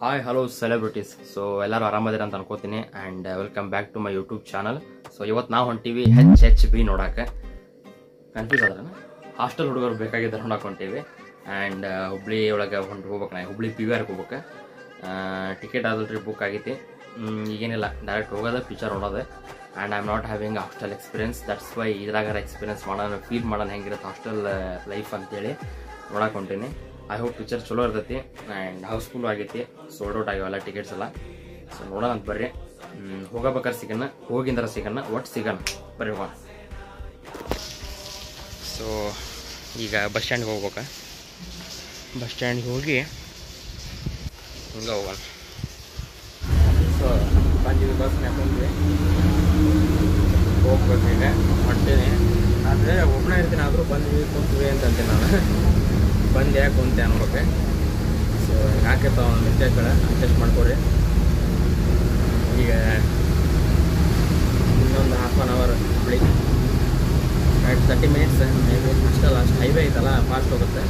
hi hello celebrities so ಎಲ್ಲರೂ ಆರಾಮದಿರ ಅಂತ ಅನ್ಕೋತೀನಿ and welcome back to my YouTube channel so ಇವತ್ತು ನಾವು ಹೊಂಟೀವಿ ಹೆಚ್ ಎಚ್ ಬಿ ನೋಡಕ್ಕೆ ಕನ್ಫ್ಯೂಸ್ ಆದ್ರೆ ಹಾಸ್ಟೆಲ್ ಹುಡುಗರು ಬೇಕಾಗಿದ್ದಾರೆ ನೋಡಕ್ಕೆ ಹೊಂಟೀವಿ ಆ್ಯಂಡ್ ಹುಬ್ಳಿ ಒಳಗೆ ಹೊಂಟು ಹೋಗ್ಬೇಕು ನಾ ಹುಬ್ಳಿ ಪಿ ವಿ ಆರ್ಗೆ ಹೋಗ್ಬೇಕು ಟಿಕೆಟ್ ಆದಲ್ರಿ ಬುಕ್ ಆಗೈತಿ ಹ್ಮ್, ಈಗೇನಿಲ್ಲ ಡೈರೆಕ್ಟ್ ಹೋಗೋದು ಪಿಕ್ಚರ್ ನೋಡೋದು and I am not having hostel experience that's why ಇದ್ರಾಗಾರ ಎಕ್ಸ್ಪೀರಿಯನ್ಸ್ ಮಾಡೋಣ ಫೀಲ್ ಮಾಡೋಣ ಹೆಂಗಿರುತ್ತೆ ಹಾಸ್ಟೆಲ್ ಲೈಫ್ ಅಂತೇಳಿ ನೋಡಕ್ಕೆ ಹೊಂಟೀನಿ ಐ ಹೋಪ್ ಪಿಕ್ಚರ್ ಚಲೋ ಇರ್ತೈತಿ ಆ್ಯಂಡ್ ಹೌಸ್ಫುಲ್ ಆಗೈತಿ ಸೋಲ್ಡ್ ಔಟ್ ಆಗ್ಯಾವಲ್ಲ ಟಿಕೆಟ್ಸ್ ಎಲ್ಲ ಸೊ ನೋಡೋಣ ಅಂತ ಬರ್ರಿ ಹ್ಮ್, ಹೋಗಬೇಕಾದ್ರೆ ಸಿಗಣ ಹೋಗಿಂದ್ರ ಸಿಗಣ ಒಟ್ಟು ಸಿಗಣ ಬರ್ರಿ ಹೋಗೋಣ ಸೊ ಈಗ ಬಸ್ ಸ್ಟ್ಯಾಂಡ್ಗೆ ಹೋಗ್ಬೇಕು ಬಸ್ ಸ್ಟ್ಯಾಂಡ್ಗೆ ಹೋಗಿ ಹಿಂಗೆ ಹೋಗೋಣ ಸೊ ಬಂದಿವಿ ಬಸ್ ಬಂದ್ವಿ ಹೋಗ್ಬೇಕು ಈಗ ಹೊಂಟೀನಿ ಆದರೆ ಒಬ್ಬನೇ ಇರ್ತೀನಿ ಆದರೂ ಬಂದ್ವಿ ಕುಂತ್ವಿ ಅಂತ ಅಂತೀನಿ ನಾನು ಬಂದು ಯಾಕೆ ಕುಂತೆ ಅನ್ಬೇಕು ಸೊ ಯಾಕಿರ್ತಾವ ಒಂದು ಮಿಸ್ಟೇಕ್ಗಳು ಅಡ್ಜಸ್ಟ್ ಮಾಡ್ಕೊರಿ ಈಗ ಇನ್ನೊಂದು half an hour Hubli right thirty minutes may be ಅಷ್ಟಲ್ಲ ಅಷ್ಟು ಹೈವೇ ಐತಲ್ಲ ಫಾಸ್ಟ್ ಹೋಗುತ್ತೆ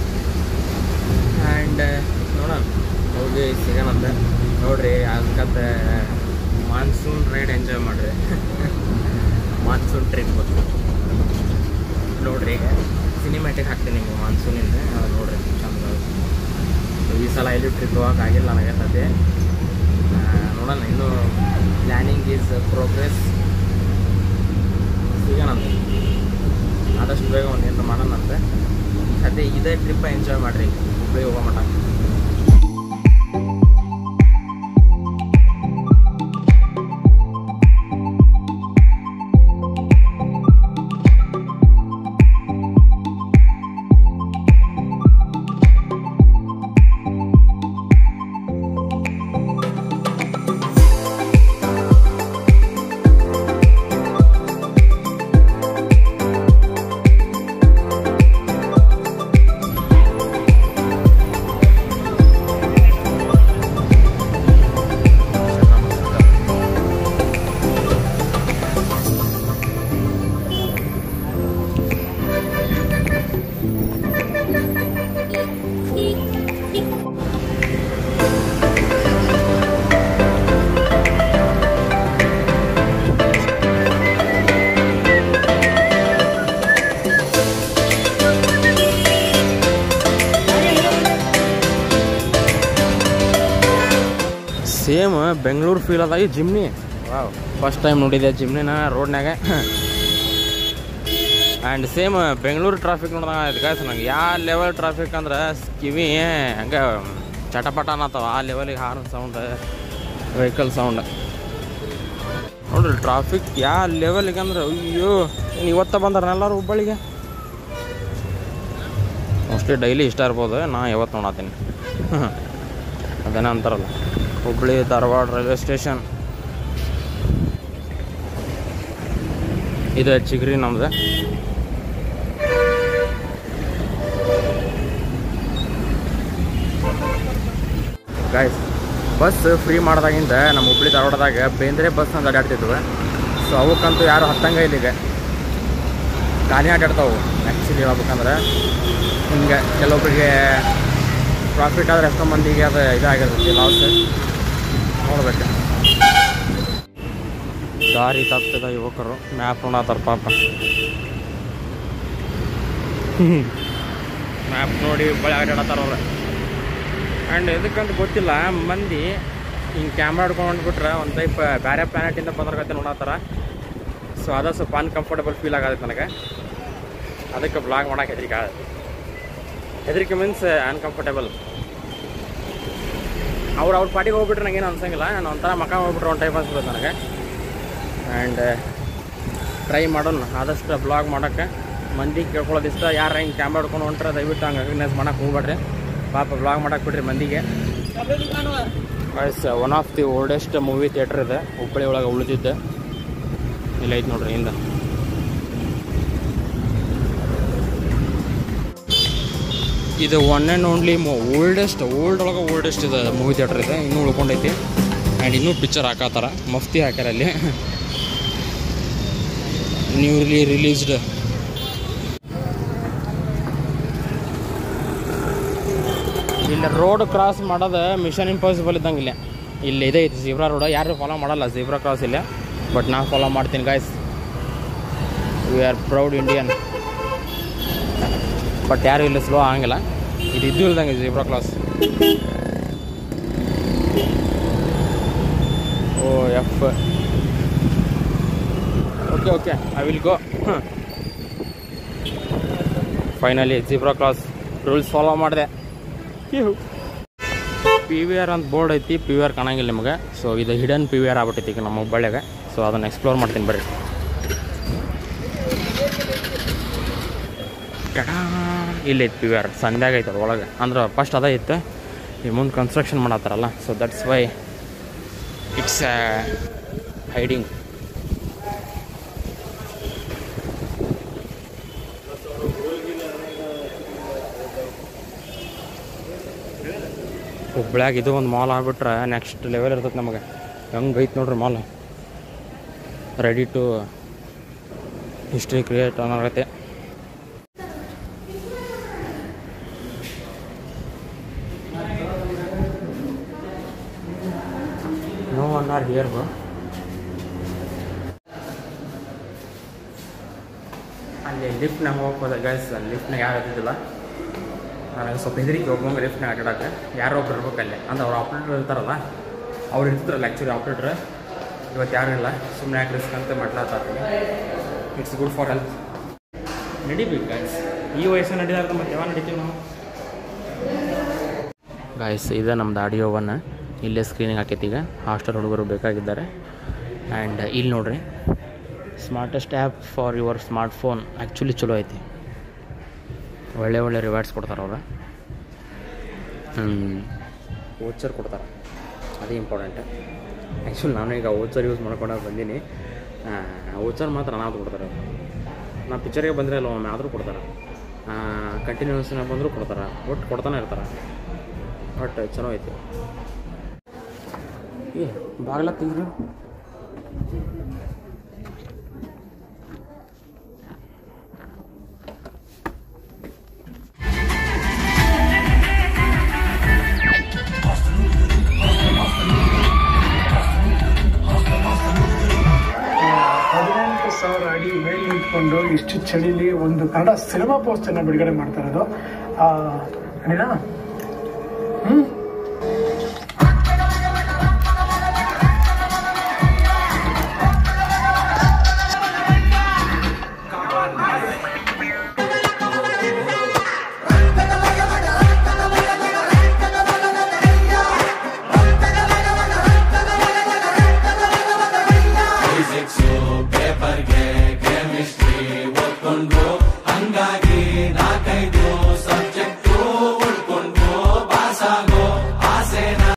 ಆ್ಯಂಡ್ ನೋಡೋಣ ಹೋಗಿ ಸಿಗೋಣಂತ ನೋಡ್ರಿ ಅದಕ್ಕಂತ ಮಾನ್ಸೂನ್ ರೈಡ್ ಎಂಜಾಯ್ ಮಾಡಿರಿ ಮಾನ್ಸೂನ್ ಟ್ರಿಪ್ ನೋಡ್ರಿ ಈಗ ಸಿನಿಮ್ಯಾಟಿಕ್ ಹಾಕ್ತೀನಿ ನಿಮಗೆ ಮಾನ್ಸೂನಿಂದ ಅದು ನೋಡ್ರಿ ಚಂದ ಸೊ ಈ ಸಲ ಎಲ್ಲಿ ಟ್ರಿಪ್ ಹೋಗಕ್ಕೆ ಆಗಿಲ್ಲ ನನಗೆ ಸದ್ಯ ಆ, ನೋಡೋಣ ಇನ್ನೂ ಪ್ಲ್ಯಾನಿಂಗ್ ಈಸ್ ಪ್ರೋಗ್ರೆಸ್ ಸಿಗೋಣಂತ ಆದಷ್ಟು ಬೇಗ ಒಂದು ಏನು ಮಾಡೋಣಂತೆ ಸದ್ಯ ಇದೇ ಟ್ರಿಪ್ ಎಂಜಾಯ್ ಮಾಡಿರಿ ಹುಬ್ಳಿ ಹೋಗೋ ಮಟ ಸೇಮ್ ಬೆಂಗಳೂರು ಫೀಲ್ ಅದ ಈ ಜಿಮ್ನಿ ವಾವ್ ಫಸ್ಟ್ ಟೈಮ್ ನೋಡಿದೆ ಜಿಮ್ನಿನ ರೋಡ್ನಾಗ ಆ್ಯಂಡ್ ಸೇಮ್ ಬೆಂಗಳೂರು ಟ್ರಾಫಿಕ್ ನೋಡಿದಾಗ ಆಯ್ತು ಗಾಯ್ಸ್ ನಂಗೆ ಯಾವ ಲೆವೆಲ್ ಟ್ರಾಫಿಕ್ ಅಂದ್ರೆ ಕಿವಿ ಹಂಗೆ ಚಟಪಟ ಅನ್ನತ್ತವ ಆ ಲೆವೆಲಿಗೆ ಹಾರ್ನ್ ಸೌಂಡ್ ವೆಹಿಕಲ್ ಸೌಂಡ್ ನೋಡ್ರಿ ಟ್ರಾಫಿಕ್ ಯಾವ ಲೆವೆಲಿಗೆ ಅಂದ್ರೆ ಅಯ್ಯೋ ಇನ್ನು ಇವತ್ತ ಬಂದಾರ ಎಲ್ಲರೂ ಹುಬ್ಬಳ್ಳಿಗೆ ಮೋಸ್ಟ್ಲಿ ಡೈಲಿ ಇಷ್ಟ ಇರ್ಬೋದು ನಾ ಯಾವತ್ತು ನೋಡತ್ತೀನಿ ಅದೇನ ಅಂತಾರಲ್ಲ ಹುಬ್ಳಿ ಧಾರವಾಡ ರೈಲ್ವೆ ಸ್ಟೇಷನ್ ಇದು ಚಿಗ್ರಿ ನಮ್ದು ಗಾಯ್ಸ್ ಬಸ್ ಫ್ರೀ ಮಾಡಿದಾಗಿಂದ ನಮ್ಮ ಹುಬ್ಳಿ ಧಾರವಾಡದಾಗ ಬೇಂದ್ರೆ ಬಸ್ ಅಂತ ಅಡ್ಡಾಡ್ತಿದ್ವು ಸೊ ಅವಕ್ಕಂತೂ ಯಾರು ಹತ್ತಂಗ ಇಲ್ಲಿಗೆ ಖಾಲಿ ಅಡ್ಡಾಡ್ತಾವು ಆ್ಯಕ್ಚುಲಿ ಹೇಳ್ಬೇಕಂದ್ರೆ ಹಿಂಗೆ ಕೆಲವೊಬ್ಬರಿಗೆ ಪ್ರಾಫಿಟ್ ಆದರೆ ಎಷ್ಟೋ ಮಂದಿಗೆ ಅದು ಇದಾಗಿರ್ತೈತಿ ಲಾಸ್ ನೋಡ್ಬೇಕು ದಾರಿ ತಪ್ಪಿದ ಯುವಕರು ಮ್ಯಾಪ್ ನೋಡತ್ತಾರ ಪಾಪ ಮ್ಯಾಪ್ ನೋಡಿ ಬಳಿ ಅಡ್ಡಾಡತ್ತಾರ ಅವ್ರು ಆ್ಯಂಡ್ ಇದಕ್ಕಂತ ಗೊತ್ತಿಲ್ಲ ಮಂದಿ ಹಿಂಗೆ ಕ್ಯಾಮ್ರಾ ಹಿಡ್ಕೊಂಡು ಹೊಂಟ್ಬಿಟ್ರೆ ಒಂದು ಟೈಪ್ ಬೇರೆ ಪ್ಲಾನೆಟಿಂದ ಬಂದಿರಕತ್ತೆ ನೋಡತ್ತಾರ ಸೊ ಅದ ಸ್ವಲ್ಪ ಅನ್ಕಂಫರ್ಟಬಲ್ ಫೀಲ್ ಆಗತ್ತೆ ನನಗೆ ಅದಕ್ಕೆ ಬ್ಲಾಗ್ ಮಾಡಕ್ಕೆ ಹೆದರಿಕೆ ಆಗತ್ತೆ ಹೆದರಿಕೆ ಮೀನ್ಸ್ ಅನ್ಕಂಫರ್ಟೇಬಲ್ ಅವ್ರು ಅವ್ರ ಪಾಟಿಗೆ ಹೋಗ್ಬಿಟ್ರೆ ನನಗೇನು ಅನ್ಸಂಗಿಲ್ಲ ನಾನು ಒಂಥರ ಮಕ ಹೋಗ್ಬಿಟ್ರೆ ಒಂದು ಟೈಪ್ ಅನ್ಸ್ಬಿಡುತ್ತೆ ನನಗೆ ಆ್ಯಂಡ್ ಟ್ರೈ ಮಾಡೋಣ ಆದಷ್ಟು ಬ್ಲಾಗ್ ಮಾಡೋಕ್ಕೆ ಮಂದಿ ಕೇಳ್ಕೊಳ್ಳೋದು ಇಷ್ಟ ಯಾರು ಹಿಂಗೆ ಕ್ಯಾಮ್ರಾ ಹಿಡ್ಕೊಂಡು ಹೊಂಟ್ರೆ ದಯವಿಟ್ಟು ಹಂಗೆ ರೆಕಗ್ನೈಸ್ ಮಾಡಕ್ಕೆ ಹೋಗ್ಬೇಡ್ರಿ ಪಾಪ ಬ್ಲಾಗ್ ಮಾಡಕ್ಕೆ ಬಿಡ್ರಿ ಮಂದಿಗೆ one of the oldest movie theatre ಇದೆ ಹುಬ್ಬಳ್ಳಿ ಒಳಗೆ ಉಳಿದಿದ್ದೆ ಇಲ್ಲ ಐತೆ ನೋಡ್ರಿ ಹಿಂದೆ ಇದು one and only oldest old ಒಳಗೆ ಓಲ್ಡೆಸ್ಟ್ ಇದೆ ಮೂವಿ ಥಿಯೇಟ್ರ್ ಇದೆ ಇನ್ನೂ ಉಳ್ಕೊಂಡೈತಿ ಆ್ಯಂಡ್ ಇನ್ನೂ ಪಿಕ್ಚರ್ ಹಾಕತ್ತಾರ ಮಫ್ತಿ ಹಾಕ್ಯಾರ ಅಲ್ಲಿ ನ್ಯೂಲಿ ರಿಲೀಸ್ಡ್ ಇಲ್ಲಿ ರೋಡ್ ಕ್ರಾಸ್ ಮಾಡೋದು ಮಿಷನ್ ಇಂಪಾಸಿಬಲ್ ಇದ್ದಂಗೆ ಇಲ್ಲ ಇಲ್ಲಿ ಇದೆ ಐತಿ ಝೀಬ್ರಾ ರೋಡ್ ಯಾರು ಫಾಲೋ ಮಾಡಲ್ಲ ಝೀಬ್ರಾ ಕ್ರಾಸ್ ಇಲ್ಲ ಬಟ್ ನಾನು ಫಾಲೋ ಮಾಡ್ತೀನಿ guys we are proud Indian but ಯಾರು ಇಲ್ಲಿ ಸ್ಲೋ ಆಗಂಗಿಲ್ಲ ಇದು ಇದ್ದು ಇಲ್ದಂಗೆ zebra cross O F okay okay I will go finally zebra cross rules follow ಮಾಡಿದೆ ಪಿ ವಿ ಆರ್ ಅಂತ ಬೋರ್ಡ್ ಐತಿ ಪಿ ವಿ ಆರ್ ಕಾಣಂಗಿಲ್ಲ ನಿಮಗೆ ಸೊ ಇದು ಹಿಡನ್ ಪಿ ವಿ ಆರ್ ಆಗ್ಬಿಟ್ಟೈತಿ ಈಗ ನಮ್ಮ ಹುಬ್ಬಳ್ಳಿಯಾಗ ಸೊ ಅದನ್ನು ಎಕ್ಸ್ಪ್ಲೋರ್ ಮಾಡ್ತೀನಿ ಬರ್ರಿ ಟಡಾ ಇಲ್ಲಿ ಐತಿ ಪಿ ವಿ ಆರ್ ಸಂಧ್ಯಾಗ ಐತೆ ಅದು ಒಳಗೆ ಅಂದ್ರೆ ಫಸ್ಟ್ ಅದ ಇತ್ತು ಈ ಮುಂದೆ ಕನ್ಸ್ಟ್ರಕ್ಷನ್ ಮಾಡತ್ತಾರಲ್ಲ so that's why it's hiding ಹುಬ್ಳ್ಯಾಗ ಇದು ಒಂದು ಮಾಲ್ ಆಗ್ಬಿಟ್ರೆ ನೆಕ್ಸ್ಟ್ ಲೆವೆಲ್ ಇರ್ತೈತೆ ನಮಗೆ ಹೆಂಗೆ ಐತೆ ನೋಡ್ರಿ mall ready to history create ಅನ್ನೋಗತ್ತೆ no one are here bro ಅಲ್ಲಿ ಲಿಫ್ಟ್ನಾಗ ಹೋಗ್ಬೋದ ಗೈಸ್ ಲಿಫ್ಟ್ನಾಗ ಯಾರು ಇದ್ದಿದ್ದಿಲ್ಲ ನನಗೆ ಸ್ವಲ್ಪ ಹೆದರಿಕೆ ಹೋಗ್ಬಂಗೆ ಲಿಫ್ಟ್ನಾಗ ಆಟಾಡಕ್ಕೆ ಯಾರೋ ಒಬ್ರು ಇರ್ಬೇಕು ಅಲ್ಲಿ ಅಂದ್ರೆ ಅವ್ರು ಆಪ್ರೇಟರ್ ಇರ್ತಾರಲ್ಲ ಅವ್ರು ಇರ್ತಿದ್ರಲ್ಲ ಆ್ಯಕ್ಚುಲಿ ಆಪ್ರೇಟ್ರ್ ಇವತ್ತು ಯಾರೂ ಇಲ್ಲ ಸುಮ್ಮನೆ ಯಾಕೆ ರಿಸ್ಕ್ ಅಂತ ಮಾಡ್ಲಾತಾರೆ ಇಟ್ಸ್ ಗುಡ್ ಫಾರ್ ಹೆಲ್ತ್ ನಡಿಬೇಕು ಗಾಯ್ಸ್ ಈ ವಯಸ್ಸು ನಡೀದಾರ್ದ ಮತ್ತೆ ಯಾವಾಗ ನಡಿತೀವಿ ನಾವು ಗಾಯ್ಸ್ ಇದೆ ನಮ್ದು ಆಡಿಯೋವನ್ನು ಇಲ್ಲೇ ಸ್ಕ್ರೀನಿಂಗ್ ಹಾಕೈತಿ ಈಗ ಹಾಸ್ಟೆಲ್ ಹುಡುಗರು ಬೇಕಾಗಿದ್ದಾರೆ ಆ್ಯಂಡ್ ಇಲ್ಲಿ ನೋಡ್ರಿ smartest app for your smart phone actually ಚಲೋ ಐತಿ ಒಳ್ಳೆ ಒಳ್ಳೆ ರಿವಾರ್ಡ್ಸ್ ಕೊಡ್ತಾರೆ ಅವ್ರು ವೋಚರ್ ಕೊಡ್ತಾರೆ ಅದೇ ಇಂಪಾರ್ಟೆಂಟ್ ಆ್ಯಕ್ಚುಲಿ ನಾನು ಈಗ ವೋಚರ್ ಯೂಸ್ ಮಾಡ್ಕೊಂಡು ಬಂದೀನಿ ವೋಚರ್ ಮಾತ್ರ ಅನಾಥ ಕೊಡ್ತಾರೆ ನಾ ಪಿಕ್ಚರಿಗೆ ಬಂದರೆ ಅಲ್ಲ ಒಮ್ಮೆ ಆದರೂ ಕೊಡ್ತಾರೆ ಕಂಟಿನ್ಯೂಸ್ನಾಗ ಬಂದರೂ ಕೊಡ್ತಾರೆ ಒಟ್ಟು ಕೊಡ್ತಾನೆ ಇರ್ತಾರೆ ಬಟ್ ಚಲೋ ಐತಿ ಏ ಬಾಗಿಲ ತೆಗ್ರಿ ಹದಿನೆಂಟು ಸಾವಿರ ಅಡಿ ಮೇಲೆ ನಿಂತ್ಕೊಂಡು ಇಷ್ಟು ಚಳಿಲಿ ಒಂದು ಕನ್ನಡ ಸಿನಿಮಾ ಪೋಸ್ಟನ್ನು ಬಿಡುಗಡೆ ಮಾಡ್ತಾ ಇರೋದು ಆ, ಅನಿಲ ಹ್ಮ್ ಫಿಸಿಕ್ಸು ಪೇಪರ್ಗೆ ಕೆಮಿಸ್ಟ್ರಿ ಓದ್ಕೊಂಡು